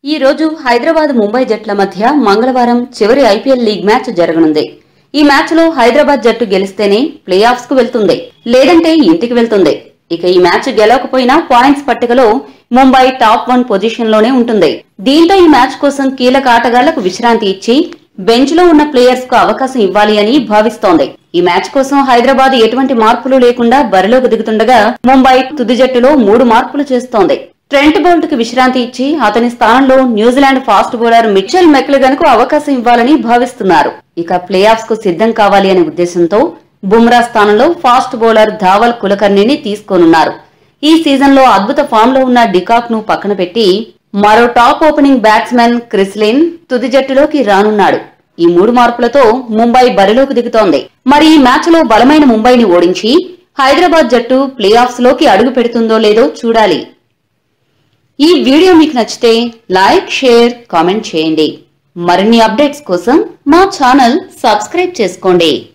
ఈ రోజు హైదరాబాద్ ముంబై జట్ల మధ్య మంగళవారం చివరి ఐపీఎల్ లీగ్ మ్యాచ్ జరగనుంది ఈ మ్యాచ్ లో హైదరాబాద్ జట్టు గెలిస్తేనే ప్లే ఆఫ్స్ కు వెళ్తుంది లేదంటే ఇంటికి వెళ్తుంది ఇక ఈ మ్యాచ్ గెలవకపోయినా పాయింట్స్ పట్టికలో ముంబై టాప్ వన్ పొజిషన్ లోనే ఉంటుంది దీంతో ఈ మ్యాచ్ కోసం కీలక ఆటగాళ్లకు విశ్రాంతి ఇచ్చి బెంచ్ లో ఉన్న ప్లేయర్స్ కు అవకాశం ఇవ్వాలి అని భావిస్తోంది ఈ మ్యాచ్ కోసం హైదరాబాద్ ఎటువంటి మార్పులు లేకుండా బరిలోకి దిగుతుండగా ముంబై తుది జట్టులో మూడు మార్పులు చేస్తోంది ట్రెంట్ బోల్ట్ కు విశ్రాంతి ఇచ్చి అతని స్థానంలో New Zealand fast bowler Mitchell McClenaghan కు అవకాశం ఇవ్వాలని భావిస్తున్నారు ఇక ప్లే ఆఫ్స్ కు సిద్ధం కావాలి అనే ఉద్దేశంతో బుమ్రా స్థానంలో ఫాస్ట్ బౌలర్ ధావల్ కులకర్ణిని తీసుకోనున్నారు ఈ సీజన్ లో అద్భుత ఫామ్ లో ఉన్న డికాక్ ను పక్కన పెట్టి మరో టాప్ ఓపెనింగ్ బ్యాట్స్మెన్ క్రిస్లిన్ తుది జట్టులోకి రానున్నాడు ఈ మూడు మార్పులతో ముంబై బరిలోకి దిగుతోంది మరి ఈ మ్యాచ్ లో బలమైన ముంబైని ఓడించి హైదరాబాద్ జట్టు ప్లే ఆఫ్స్ లోకి అడుగు పెడుతుందో లేదో చూడాలి ఈ వీడియో మీకు నచ్చితే లైక్ షేర్ కామెంట్ చేయండి మరిన్ని అప్డేట్స్ కోసం మా ఛానల్ సబ్స్క్రైబ్ చేసుకోండి